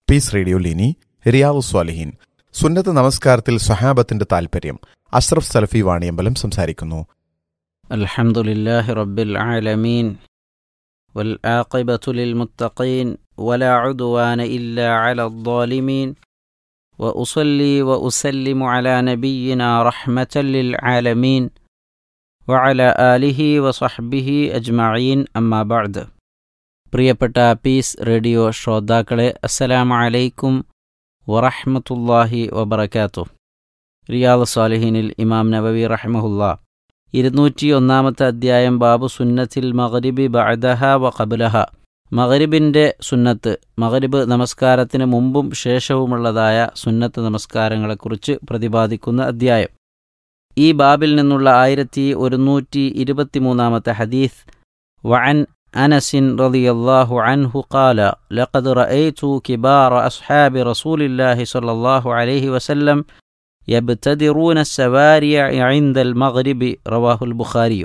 piece radio ലിനി റിയാവു സ്വാലിഹീൻ സുന്നത്ത് നമസ്കാരത്തിൽ സ്വഹാബത്തിന്റെ താൽപര്യം അഷ്റഫ് സലഫി വാണിയമ്പലം സംസാരിക്കുന്നു الحمد لله رب العالمين والعاقبة للمتقين ولا عدوان إلا على الظالمين وأصلي وأسلم على نبينا رحمة للعالمين وعلى آله وصحبه أجمعين أما بعد പ്രിയപ്പെട്ട പീസ് റേഡിയോ ശ്രോതാക്കളെ അസ്സലാമു അലൈക്കും വറഹ്മത്തുള്ളാഹി വബറകാതുഹു റിയാദ് സാലിഹീനിൽ ഇമാം നബവി റഹ്മഹുല്ലാ ഇരുന്നൂറ്റി ഒന്നാമത്തെ അധ്യായം ബാബു സുന്നത്തിൽ മഗ്രിബി ബഅദഹ വ ഖബ്ലഹ മഗ്രിബിൻ്റെ സുന്നത്ത് മഗ്രിബ് നമസ്കാരത്തിന് മുമ്പും ശേഷവുമുള്ളതായ സുന്നത്ത് നമസ്കാരങ്ങളെക്കുറിച്ച് പ്രതിപാദിക്കുന്ന അധ്യായം ഈ ബാബിൽ നിന്നുള്ള ആയിരത്തി ഒരുന്നൂറ്റി ഇരുപത്തിമൂന്നാമത്തെ ഹദീസ് വഅൻ أنس رضي الله عنه قال لقد رأيت كبار أصحاب رسول الله صلى الله عليه وسلم يبتدرون السواري عند المغرب رواه البخاري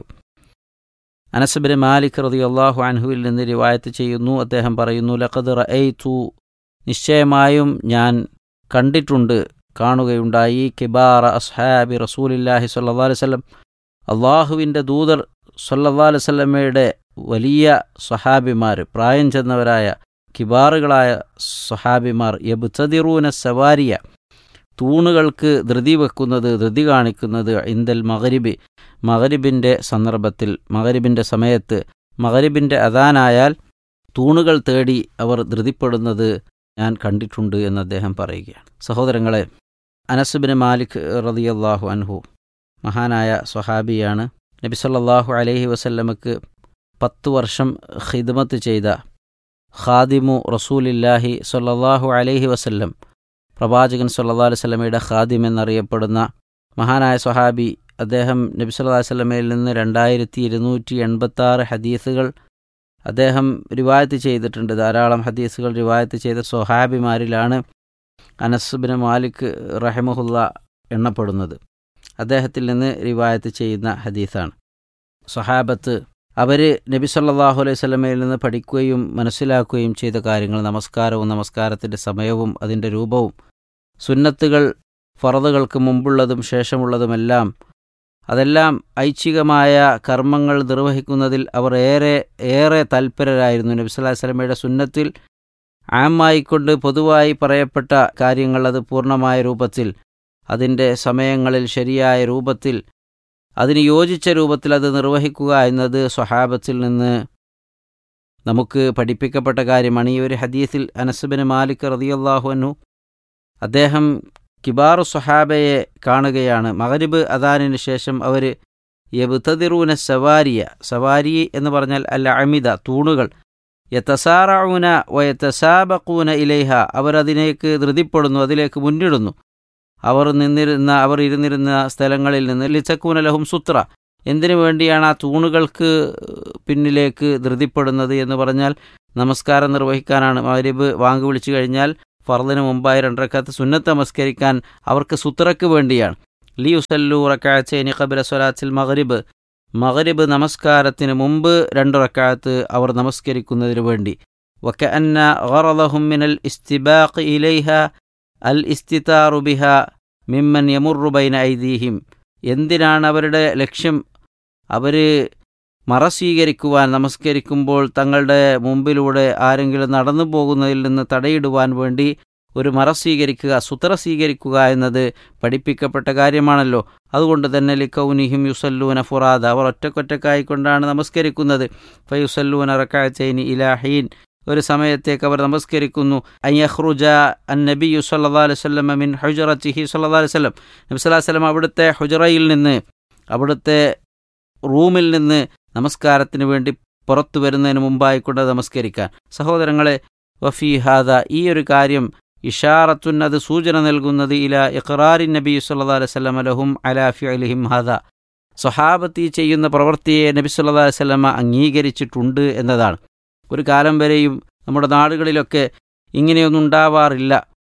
അനസബിന് മാലിക് റളിയല്ലാഹു അൻഹുവിൽ നിന്ന് റിവായത്ത് ചെയ്യുന്നു അദ്ദേഹം പറയുന്നു ലഖദ് റഅയ്തു നിശ്ചയമായും ഞാൻ കണ്ടിട്ടുണ്ട് കാണുകയുണ്ടായി കിബാറ അസ്ഹാബി റസൂലില്ലാഹി സ്വല്ലല്ലാഹു അലൈഹി വസല്ലം അള്ളാഹുവിൻ്റെ ദൂതർ സല്ലല്ലാഹു അലൈഹി വസല്ലമയുടെ വലിയ സ്വഹാബിമാർ പ്രായം ചെന്നവരായ കിബാറുകളായ സ്വഹാബിമാർ യബ്തദിറൂന സവാരിയ തൂണുകൾക്ക് ധൃതി വെക്കുന്നത് ധൃതി കാണിക്കുന്നത് ഇന്ദൽ മകരിബി മകരിബിൻ്റെ സന്ദർഭത്തിൽ മകരിബിൻ്റെ സമയത്ത് മകരിബിൻ്റെ അതാനായാൽ തൂണുകൾ തേടി അവർ ധൃതിപ്പെടുന്നത് ഞാൻ കണ്ടിട്ടുണ്ട് എന്ന് അദ്ദേഹം പറയുകയാണ് സഹോദരങ്ങളെ അനസുബിന് മാലിക് റതിയല്ലാഹു അൻഹു മഹാനായ സ്വഹാബിയാണ് നബി സല്ലല്ലാഹു അലൈഹി വസല്ലമക്ക് പത്ത് വർഷം ഖിദ്മത്ത് ചെയ്ത ഖാദിമു റസൂലില്ലാഹി സല്ലല്ലാഹു അലൈഹി വസല്ലം പ്രവാചകൻ സല്ലല്ലാഹു അലൈഹി വസല്ലമയുടെ ഖാദിം എന്നറിയപ്പെടുന്ന മഹാനായ സ്വഹാബി അദ്ദേഹം നബി സല്ലല്ലാഹു അലൈഹി വസല്ലമയിൽ നിന്ന് രണ്ടായിരത്തി ഇരുന്നൂറ്റി എൺപത്താറ് ഹദീസുകൾ അദ്ദേഹം റിവായത്ത് ചെയ്തിട്ടുണ്ട് ധാരാളം ഹദീസുകൾ റിവായത്ത് ചെയ്ത സ്വഹാബിമാരിലാണ് അനസുബിൻ മാലിക് റഹമുല്ല എണ്ണപ്പെടുന്നത് അദ്ദേഹത്തിൽ നിന്ന് റിവായത്ത് ചെയ്യുന്ന ഹദീസാണ് സ്വഹാബത്ത് അവർ നബി സല്ലല്ലാഹു അലൈഹി സ്വലമയിൽ നിന്ന് പഠിക്കുകയും മനസ്സിലാക്കുകയും ചെയ്ത കാര്യങ്ങൾ നമസ്കാരവും നമസ്കാരത്തിൻ്റെ സമയവും അതിൻ്റെ രൂപവും സുന്നത്തുകൾ ഫറദുകൾക്ക് മുമ്പുള്ളതും ശേഷമുള്ളതുമെല്ലാം അതെല്ലാം ഐച്ഛികമായ കർമ്മങ്ങൾ നിർവഹിക്കുന്നതിൽ അവർ ഏറെ ഏറെ തൽപരരായിരുന്നു നബി സല്ലല്ലാഹു അലൈഹി സ്വലമയുടെ സുന്നത്തിൽ ആമായിക്കൊണ്ട് പൊതുവായി പറയപ്പെട്ട കാര്യങ്ങൾ അത് പൂർണ്ണമായ രൂപത്തിൽ അതിൻ്റെ സമയങ്ങളിൽ ശരിയായ രൂപത്തിൽ അതിന് യോജിച്ച രൂപത്തിൽ അത് നിർവഹിക്കുക എന്നത് സ്വഹാബത്തിൽ നിന്ന് നമുക്ക് പഠിപ്പിക്കപ്പെട്ട കാര്യമാണ് ഈ ഒരു ഹദീസിൽ അനസുബിന് മാലിക് റതിയല്ലാഹു അന്നു അദ്ദേഹം കിബാറു സ്വഹാബയെ കാണുകയാണ് മഗരിബ് അദാനിന് ശേഷം അവർ യബുത്തതിറൂന സവാരിയ സവാരി എന്ന് പറഞ്ഞാൽ അല്ല അമിത തൂണുകൾ യത്തസാറൂന വയത്തസാബക്കൂന ഇലേഹ അവരതിലേക്ക് ധൃതിപ്പെടുന്നു അതിലേക്ക് മുന്നിടുന്നു അവർ നിന്നിരുന്ന അവർ ഇരുന്നിരുന്ന സ്ഥലങ്ങളിൽ നിന്ന് ലിച്ചക്കൂന ലഹും സുത്ര എന്തിനു വേണ്ടിയാണ് ആ തൂണുകൾക്ക് പിന്നിലേക്ക് ധൃതിപ്പെടുന്നത് എന്ന് പറഞ്ഞാൽ നമസ്കാരം നിർവഹിക്കാനാണ് മകരിബ് വാങ്ങി വിളിച്ചു കഴിഞ്ഞാൽ ഫർദിന് മുമ്പായി രണ്ടരക്കാത്ത് സുന്നത്ത് നമസ്കരിക്കാൻ അവർക്ക് സുത്രയ്ക്ക് വേണ്ടിയാണ് ലി ഉസല്ലു റക്കാച്ചേനി ഖബില സ്വലാത്തിൽ മകരിബ് മകരിബ് നമസ്കാരത്തിന് മുമ്പ് രണ്ടു റക്കാത്ത് അവർ നമസ്കരിക്കുന്നതിനു വേണ്ടി വക്ക അന്ന ഗറദഹും മിനൽ ഇസ്തിബാഖ് ഇലൈഹ അൽ ഇസ്തിതാറു ബിഹ മിമ്മൻ യമുറുബൈന ഐദീഹിം എന്തിനാണ് അവരുടെ ലക്ഷ്യം അവർ മറ സ്വീകരിക്കുവാൻ നമസ്കരിക്കുമ്പോൾ തങ്ങളുടെ മുമ്പിലൂടെ ആരെങ്കിലും നടന്നു പോകുന്നതിൽ നിന്ന് തടയിടുവാൻ വേണ്ടി ഒരു മറ സ്വീകരിക്കുക സുത്ര സ്വീകരിക്കുക എന്നത് പഠിപ്പിക്കപ്പെട്ട കാര്യമാണല്ലോ അതുകൊണ്ട് തന്നെ ലിക്കൗനിഹിം യുസല്ലൂന ഫുറാദ അവർ ഒറ്റക്കൊറ്റക്കായിക്കൊണ്ടാണ് നമസ്കരിക്കുന്നത് ഫയുസല്ലൂന റക്കാച്ചൈനി ഇലാഹീൻ ഒരു സമയത്തേക്ക് അവർ നമസ്കരിക്കുന്നു അയ്യഹ്റുജ അൻ നബി സല്ലാ അലൈഹി സ്വലം മിൻ ഹുജറത്തിഹി സല്ലാ അലൈഹി സ്വലം നബി സ്വലാ വല്ലം അവിടുത്തെ ഹുജറയിൽ നിന്ന് അവിടുത്തെ റൂമിൽ നിന്ന് നമസ്കാരത്തിന് വേണ്ടി പുറത്തു വരുന്നതിന് മുമ്പായിക്കൊണ്ട് നമസ്കരിക്കാൻ സഹോദരങ്ങളെ വഫി ഹാദ ഈ ഒരു കാര്യം ഇഷാറത്തുൻ അത് സൂചന നൽകുന്നത് ഇല ഇഖ്റാറിൻ നബി സല്ലാ അലൈഹി സ്വലം അലഹും അലാഫി അലിഹിം ഹാദ സ്വഹാബത്തി ചെയ്യുന്ന പ്രവൃത്തിയെ നബി സല്ലാ അലൈഹി സ്വലമ അംഗീകരിച്ചിട്ടുണ്ട് എന്നതാണ് ഒരു കാലം വരെയും നമ്മുടെ നാടുകളിലൊക്കെ ഇങ്ങനെയൊന്നും ഉണ്ടാവാറില്ല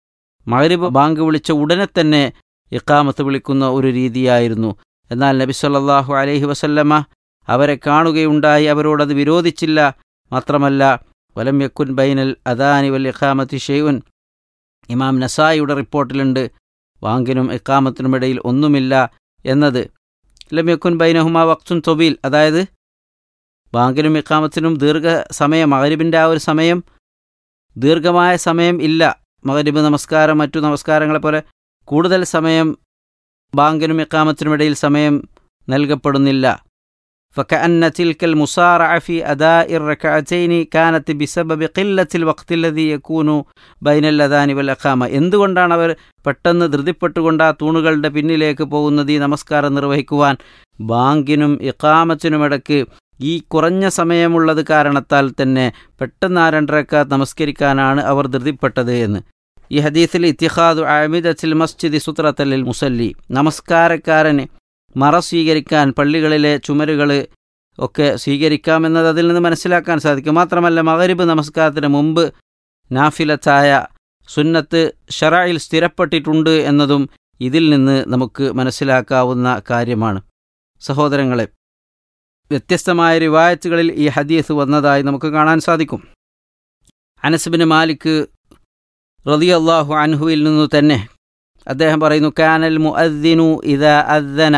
മകരിബ് ബാങ്ക് വിളിച്ച ഉടനെ തന്നെ ഇക്കാമത്ത് വിളിക്കുന്ന ഒരു രീതിയായിരുന്നു എന്നാൽ നബി സല്ലല്ലാഹു അലൈഹി വസല്ലമ അവരെ കാണുകയുണ്ടായി അവരോടത് വിരോധിച്ചില്ല മാത്രമല്ല വലം യക്കുൻ ബൈനൽ അദാനി വൽ ഇഖാമത്തി ഷെയ്ഉൻ ഇമാം നസായിയുടെ റിപ്പോർട്ടിലുണ്ട് വാങ്കിനും ഇക്കാമത്തിനും ഇടയിൽ ഒന്നുമില്ല എന്നത് ലമ്യക്കുൻ ബൈനഹുമ വക്തുൻ തൊബീൽ അതായത് ബാങ്കിനും ഇക്കാമത്തിനും ദീർഘ സമയം മകരിബിൻ്റെ ആ ഒരു സമയം ദീർഘമായ സമയം ഇല്ല മകരിബ് നമസ്കാരം മറ്റു നമസ്കാരങ്ങളെ പോലെ കൂടുതൽ സമയം ബാങ്കിനും ഇക്കാമത്തിനും ഇടയിൽ സമയം നൽകപ്പെടുന്നില്ല فكأن تلك المصارعة في أداء الركعتين كانت بسبب قلة الوقت الذي يكون بين الأذان والإقامة എന്തുകൊണ്ടാണ് അവർ പെട്ടെന്ന് ധൃതിപ്പെട്ടുകൊണ്ട് ആ തൂണുകളുടെ പിന്നിലേക്ക് പോകുന്നത് ഈ നമസ്കാരം നിർവഹിക്കുവാൻ ബാങ്കിനും ഇക്കാമത്തിനുമിടയ്ക്ക് ഈ കുറഞ്ഞ സമയമുള്ളത് കാരണത്താൽ തന്നെ പെട്ടെന്ന് ആ രണ്ടരക്ക നമസ്കരിക്കാനാണ് അവർ ധൃതിപ്പെട്ടത് എന്ന് ഈ ഹദീസിൽ ഇത്തിഹാദു അമിദത്തിൽ മസ്ജിദ് സുത്രത്തലിൽ മുസല്ലി നമസ്കാരക്കാരന് മറ സ്വീകരിക്കാൻ പള്ളികളിലെ ചുമരുകൾ ഒക്കെ സ്വീകരിക്കാമെന്നത് അതിൽ നിന്ന് മനസ്സിലാക്കാൻ സാധിക്കും മാത്രമല്ല മകരിബ് നമസ്കാരത്തിന് മുമ്പ് നാഫിലത്തായ സുന്നത്ത് ഷറായിൽ സ്ഥിരപ്പെട്ടിട്ടുണ്ട് എന്നതും ഇതിൽ നിന്ന് നമുക്ക് മനസ്സിലാക്കാവുന്ന കാര്യമാണ് സഹോദരങ്ങളെ വ്യത്യസ്തമായ റിവായത്തുകളിൽ ഈ ഹദീസ് വന്നതായി നമുക്ക് കാണാൻ സാധിക്കും അനസ്ബിന് മാലിക് റതിയല്ലാഹു അൻഹുവിൽ നിന്നു തന്നെ അദ്ദേഹം പറയുന്നു കാനൽ മുഅദ്ദിനു ഇദാ അദ്ദന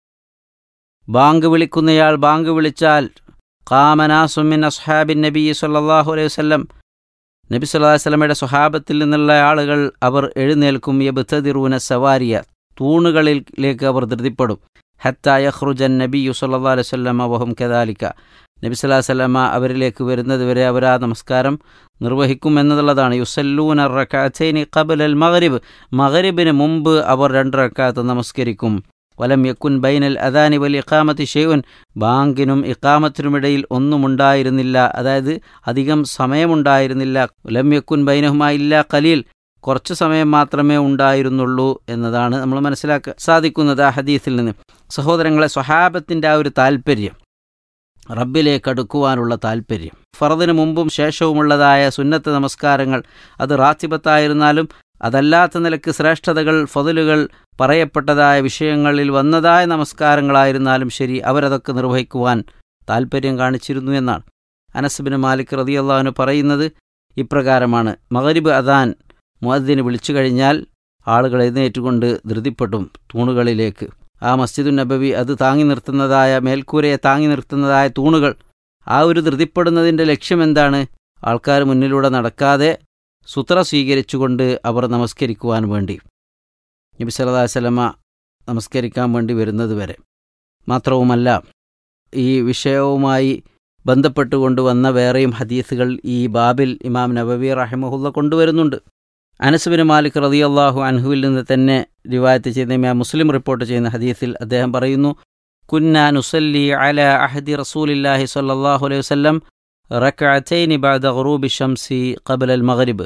ബാങ്ക് വിളിക്കുന്നയാൾ ബാങ്ക് വിളിച്ചാൽ കാമനാസുമിൻ അസ്ഹാബിൻ നബി സല്ലാഹു അലൈഹി വസ്ലം നബി സല്ലല്ലാഹു അലൈഹി വസല്ലമയുടെ സ്വഹാബത്തിൽ നിന്നുള്ള ആളുകൾ അവർ എഴുന്നേൽക്കും യബ്തദിറൂന സവാരിയ തൂണുകളിലേക്ക് അവർ ധൃതിപ്പെടും ഹത്ത യഖ്റുജൻ നബിയു സല്ലല്ലാഹു അലൈഹി വസല്ലമ വഹും കദാലിക നബി സല്ലല്ലാഹു അലൈഹി വസല്ലമ അവരിലേക്ക് വരുന്നത് വരെ അവർ ആ നമസ്കാരം നിർവഹിക്കും എന്നുള്ളതാണ് യുസല്ലൂന റക്കാത്തൈനി ഖബലൽ മഗ്രിബ് മഗ്രിബിന് മുമ്പ് അവർ രണ്ട് റക്കാത്ത് നമസ്കരിക്കും വലം യക്കുൻ ബൈനൽ അദാനി വൽ ഇഖാമത്തി ഷെയ്ഉൻ ബാങ്കിനും ഇഖാമത്തിനുമിടയിൽ ഒന്നുമുണ്ടായിരുന്നില്ല അതായത് അധികം സമയമുണ്ടായിരുന്നില്ല വലം യക്കുൻ ബൈനഹുമ ഇല്ല കലീൽ കുറച്ച് സമയം മാത്രമേ ഉണ്ടായിരുന്നുള്ളൂ എന്നതാണ് നമ്മൾ മനസ്സിലാക്കാൻ സാധിക്കുന്നത് ആ ഹദീസിൽ നിന്ന് സഹോദരങ്ങളെ സ്വഹാബത്തിൻ്റെ ആ ഒരു താല്പര്യം റബ്ബിലേക്ക് അടുക്കുവാനുള്ള താല്പര്യം ഫറദിന് മുമ്പും ശേഷവുമുള്ളതായ സുന്നത്ത് നമസ്കാരങ്ങൾ അത് റാത്തിബത്തായിരുന്നാലും അതല്ലാത്ത നിലക്ക് ശ്രേഷ്ഠതകൾ ഫതിലുകൾ പറയപ്പെട്ടതായ വിഷയങ്ങളിൽ വന്നതായ നമസ്കാരങ്ങളായിരുന്നാലും ശരി അവരതൊക്കെ നിർവഹിക്കുവാൻ താല്പര്യം കാണിച്ചിരുന്നു എന്നാണ് അനസ്ബിന് മാലിക് റതിയല്ലാഹുന് പറയുന്നത് ഇപ്രകാരമാണ് മകരിബ് അദാൻ മുഅദ്ദിന് വിളിച്ചു കഴിഞ്ഞാൽ ആളുകൾ എഴുന്നേറ്റുകൊണ്ട് ധൃതിപ്പെടും തൂണുകളിലേക്ക് ആ മസ്ജിദു നബവി അത് താങ്ങി നിർത്തുന്നതായ മേൽക്കൂരയെ താങ്ങി നിർത്തുന്നതായ തൂണുകൾ ആ ഒരു ധൃതിപ്പെടുന്നതിൻ്റെ ലക്ഷ്യം എന്താണ് ആൾക്കാർ മുന്നിലൂടെ നടക്കാതെ സുത്ര സ്വീകരിച്ചുകൊണ്ട് അവർ നമസ്കരിക്കുവാൻ വേണ്ടി നബി സല്ലല്ലാഹു അലൈഹി വസല്ലമ നമസ്കരിക്കാൻ വേണ്ടി വരുന്നത് വരെ മാത്രവുമല്ല ഈ വിഷയവുമായി ബന്ധപ്പെട്ടുകൊണ്ട് വന്ന വേറെയും ഹദീസുകൾ ഈ ബാബിൽ ഇമാം നബവി റഹിമഹുല്ല കൊണ്ടുവരുന്നുണ്ട് അനസുബിന് മാലിക് റളിയല്ലാഹു അൻഹുവിൽ നിന്ന് തന്നെ റിവായത്ത് ചെയ്യുന്ന ഇമാം മുസ്ലിം റിപ്പോർട്ട് ചെയ്യുന്ന ഹദീസിൽ അദ്ദേഹം പറയുന്നു കുന്ന നുസല്ലി അല അഹദി റസൂലില്ലാഹി സ്വല്ലല്ലാഹു അലൈഹി വസല്ലം റക്അത്തൈനി ബഅദ ഖുറൂബി ഷംസി ഖബല അൽ മഗ്രിബ്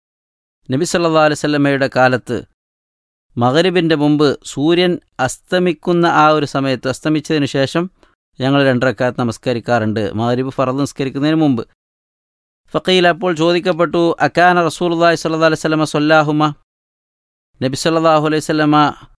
നബി സല്ലല്ലാഹു അലൈഹി വസല്ലമയുടെ കാലത്ത് മഗ്രിബിൻ്റെ മുമ്പ് സൂര്യൻ അസ്തമിക്കുന്ന ആ ഒരു സമയത്ത് അസ്തമിച്ചതിന് ശേഷം ഞങ്ങൾ രണ്ടരക്കാത്ത് നമസ്കരിക്കാറുണ്ട് മഗ്രിബ് ഫറദ് നമസ്കരിക്കുന്നതിന് മുമ്പ് ഫക്കീൽ അപ്പോൾ ചോദിക്കപ്പെട്ടു അക്കാന റസൂലുള്ളാഹി സ്വല്ലല്ലാഹു അലൈഹി വസല്ലമ സ്വല്ലാഹുമ നബി സല്ലല്ലാഹു അലൈഹി വസല്ലമ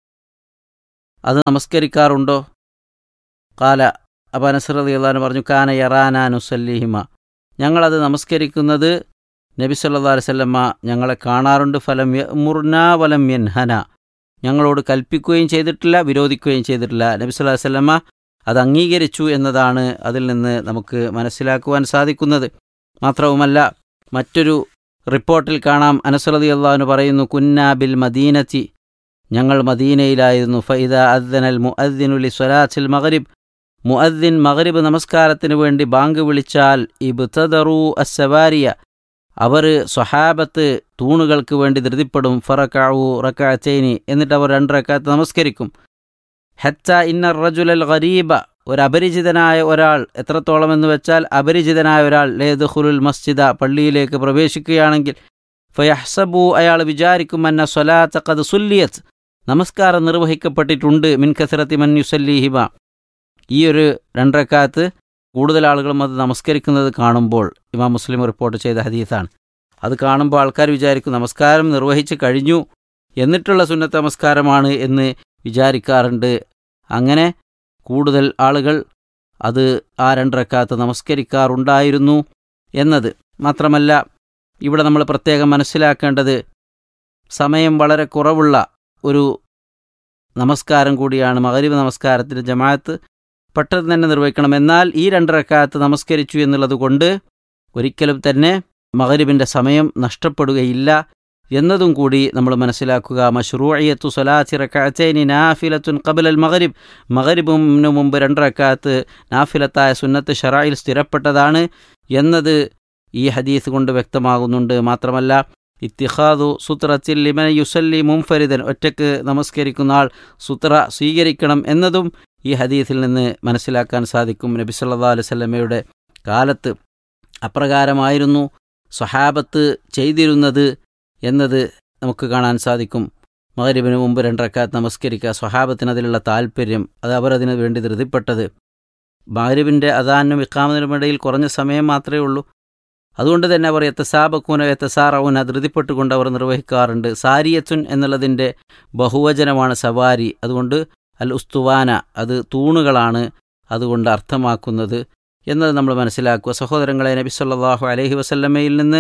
അത് നമസ്കരിക്കാറുണ്ടോ കാല അപ്പോൾ അനസർ റളിയല്ലാഹു പറഞ്ഞു കാന യറാന നുസല്ലിഹിമ ഞങ്ങളത് നമസ്കരിക്കുന്നത് നബി സല്ലല്ലാഹു അലൈഹി വസല്ലമ ഞങ്ങളെ കാണാറുണ്ട് ഫലം മുർന വലം യൻഹന ഞങ്ങളോട് കൽപ്പിക്കുകയും ചെയ്തിട്ടില്ല വിരോധിക്കുകയും ചെയ്തിട്ടില്ല നബി സല്ലല്ലാഹു അലൈഹി വസല്ലമ അത് അംഗീകരിച്ചു എന്നതാണ് അതിൽ നിന്ന് നമുക്ക് മനസ്സിലാക്കുവാൻ സാധിക്കുന്നത് മാത്രവുമല്ല മറ്റൊരു റിപ്പോർട്ടിൽ കാണാം അനസ്രതി അള്ളാഹുന് പറയുന്നു കുന്ന ബിൽ മദീനത്തി ഞങ്ങൾ മദീനയിലായിരുന്നു ഫൈദ അദ്ദനൽ മുഅദ്ദിനുലി സ്വലാത്തിൽ മഗ്രിബ് മുഅദ്ദിൻ മഗ്രിബ് നമസ്കാരത്തിന് വേണ്ടി ബാങ്ക് വിളിച്ചാൽ ഇബ്തദറു അസ്സവാരിയ അവർ സ്വഹാബത്ത് തൂണുകൾക്ക് വേണ്ടി ധൃതിപ്പെടും ഫറക്കാവു റക്കാച്ചൈനി എന്നിട്ട് അവർ രണ്ട് റക്കാത്ത് നമസ്കരിക്കും ഹത്ത ഇന്നർ റജുലൽ ഗരീബ ഒരു അപരിചിതനായ ഒരാൾ എത്രത്തോളം എന്ന് വെച്ചാൽ അപരിചിതനായ ഒരാൾ ലേദുഹുലുൽ മസ്ജിദ പള്ളിയിലേക്ക് പ്രവേശിക്കുകയാണെങ്കിൽ ഫയഹ്സബു അയാൾ വിചാരിക്കും അന്ന സ്വലാത്ത കത് സുല്ലിയത്ത് നമസ്കാരം നിർവഹിക്കപ്പെട്ടിട്ടുണ്ട് മിൻ കസരത്തി മൻ യുസല്ലിഹിമ ഈ ഒരു രണ്ടരക്കാലത്ത് കൂടുതൽ ആളുകളും അത് നമസ്കരിക്കുന്നത് കാണുമ്പോൾ ഇമാം മുസ്ലിം റിപ്പോർട്ട് ചെയ്ത ഹദീസാണ് അത് കാണുമ്പോൾ ആൾക്കാർ വിചാരിക്കും നമസ്കാരം നിർവഹിച്ച് കഴിഞ്ഞു എന്നിട്ടുള്ള സുന്നത്ത് നമസ്കാരമാണ് എന്ന് വിചാരിക്കാറുണ്ട് അങ്ങനെ കൂടുതൽ ആളുകൾ അത് ആ രണ്ടരക്കാത്ത് നമസ്കരിക്കാറുണ്ടായിരുന്നു എന്നത് മാത്രമല്ല ഇവിടെ നമ്മൾ പ്രത്യേകം മനസ്സിലാക്കേണ്ടത് സമയം വളരെ കുറവുള്ള ഒരു നമസ്കാരം കൂടിയാണ് മകരീബ് നമസ്കാരത്തിൻ്റെ ജമാഅത്ത് പെട്ടെന്ന് തന്നെ നിർവഹിക്കണം എന്നാൽ ഈ രണ്ട് റക്കാത്ത് നമസ്കരിച്ചു എന്നുള്ളത് കൊണ്ട് ഒരിക്കലും തന്നെ മകരീബിൻ്റെ സമയം നഷ്ടപ്പെടുകയില്ല എന്നതും കൂടി നമ്മൾ മനസ്സിലാക്കുക മഷ്റൂഅയ്യത്തു സലാത്തി റക്കാത്തൈനി നാഫിലത്തുൻ കബലൽ മഗരിബ് മഗരിബിന് മുമ്പ് രണ്ട് റക്കാത്ത് നാഫിലത്തായ സുന്നത്ത് ഷറായിൽ സ്ഥിരപ്പെട്ടതാണ് എന്നത് ഈ ഹദീസ് കൊണ്ട് വ്യക്തമാകുന്നുണ്ട് മാത്രമല്ല ഇത്തിഹാദു സുത്രത്തിൽ ലിമന യുസല്ലി മുംഫരിദൻ ഒറ്റക്ക് നമസ്കരിക്കുന്ന ആൾ സുത്ര സ്വീകരിക്കണം എന്നതും ഈ ഹദീസിൽ നിന്ന് മനസ്സിലാക്കാൻ സാധിക്കും നബി സല്ലാ അലുസല്ലമ്മയുടെ കാലത്ത് അപ്രകാരമായിരുന്നു സ്വഹാബത്ത് ചെയ്തിരുന്നത് എന്നത് നമുക്ക് കാണാൻ സാധിക്കും മകരിബിന് മുമ്പ് രണ്ടരക്കാത്ത് നമസ്കരിക്കുക സ്വഹാബത്തിന് അതിലുള്ള താല്പര്യം അത് അവർ അതിനു വേണ്ടി ധൃതിപ്പെട്ടത് മകരിബിൻ്റെ അതാനും ഇക്കാമതിനുമിടയിൽ കുറഞ്ഞ സമയം മാത്രമേ ഉള്ളൂ അതുകൊണ്ട് തന്നെ അവർ എത്തസാബക്കൂന എത്തസാറവുന ധൃതിപ്പെട്ടുകൊണ്ട് അവർ നിർവഹിക്കാറുണ്ട് സാരിയത്തുൻ എന്നുള്ളതിൻ്റെ ബഹുവചനമാണ് സവാരി അതുകൊണ്ട് അൽ ഉസ്തുവാന അത് തൂണുകളാണ് അതുകൊണ്ട് അർത്ഥമാക്കുന്നത് എന്നത് നമ്മൾ മനസ്സിലാക്കുക സഹോദരങ്ങളെ നബി സല്ലാഹു അലഹി വസല്ലമ്മയിൽ നിന്ന്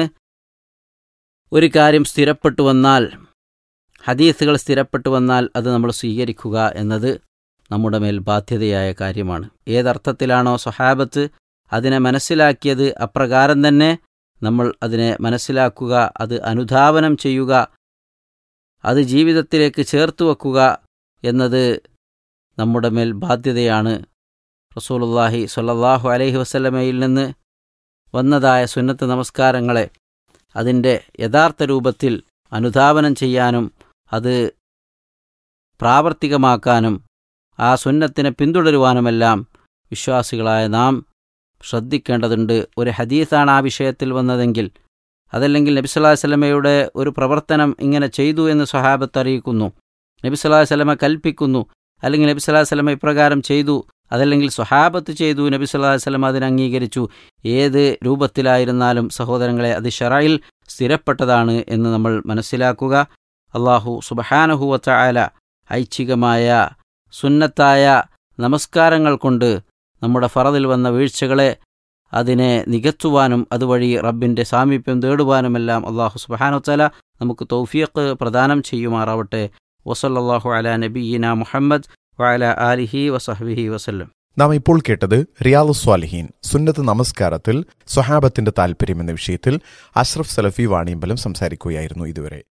ഒരു കാര്യം സ്ഥിരപ്പെട്ടു വന്നാൽ ഹദീസുകൾ സ്ഥിരപ്പെട്ടു വന്നാൽ അത് നമ്മൾ സ്വീകരിക്കുക എന്നത് നമ്മുടെ മേൽ ബാധ്യതയായ കാര്യമാണ് ഏതർത്ഥത്തിലാണോ സ്വഹാബത്ത് അതിനെ മനസ്സിലാക്കിയത് അപ്രകാരം തന്നെ നമ്മൾ അതിനെ മനസ്സിലാക്കുക അത് അനുധാവനം ചെയ്യുക അത് ജീവിതത്തിലേക്ക് ചേർത്ത് വെക്കുക എന്നത് നമ്മുടെ മേൽ ബാധ്യതയാണ് റസൂലുള്ളാഹി സ്വല്ലല്ലാഹു അലൈഹി വസല്ലമയിൽ നിന്ന് വന്നതായ സുന്നത്ത് നമസ്കാരങ്ങളെ അതിൻ്റെ യഥാർത്ഥ രൂപത്തിൽ അനുധാവനം ചെയ്യാനും അത് പ്രാവർത്തികമാക്കാനും ആ സുന്നത്തിനെ പിന്തുടരുവാനുമെല്ലാം വിശ്വാസികളായ നാം ശ്രദ്ധിക്കേണ്ടതുണ്ട് ഒരു ഹദീസാണ് ആ വിഷയത്തിൽ വന്നതെങ്കിൽ അതല്ലെങ്കിൽ നബി സല്ലല്ലാഹു അലൈഹി വസല്ലമയുടെ ഒരു പ്രവർത്തനം ഇങ്ങനെ ചെയ്തു എന്ന് സ്വഹാബത്ത് അറിയിക്കുന്നു നബി സല്ലല്ലാഹു അലൈഹി വസല്ലമ കൽപ്പിക്കുന്നു അല്ലെങ്കിൽ നബി സല്ലല്ലാഹു അലൈഹി വസല്ലമ ഇപ്രകാരം ചെയ്തു അതല്ലെങ്കിൽ സ്വഹാബത്ത് ചെയ്തു നബി സല്ലല്ലാഹു അലൈഹി വസല്ലമ അതിനെ അംഗീകരിച്ചു ഏത് രൂപത്തിലായിരുന്നാലും സഹോദരങ്ങളെ അത് ഷറയിൽ സ്ഥിരപ്പെട്ടതാണ് എന്ന് നമ്മൾ മനസ്സിലാക്കുക അള്ളാഹു സുബഹാനഹു വത്തആല ഐച്ഛികമായ സുന്നത്തായ നമസ്കാരങ്ങൾ കൊണ്ട് നമ്മുടെ ഫറദിൽ വന്ന വീഴ്ചകളെ അതിനെ നികത്തുവാനും അതുവഴി റബ്ബിൻ്റെ സാമീപ്യം തേടുവാനുമെല്ലാം അള്ളാഹു സുബഹാനുത്തല നമുക്ക് തൗഫീഖ് പ്രദാനം ചെയ്യുമാറാവട്ടെ വസല്ലാഹു അല നബീന മുഹമ്മദ് വഅല ആലിഹി വസഹ്ബിഹി വസല്ലം നാം ഇപ്പോൾ കേട്ടത് റിയാദു സ്വാലിഹീൻ സുന്നത്ത് നമസ്കാരത്തിൽ സ്വഹാബത്തിന്റെ താൽപര്യം എന്ന വിഷയത്തിൽ അഷ്റഫ് സലഫി വാണിയമ്പലം സംസാരിക്കുകയായിരുന്നു ഇതുവരെ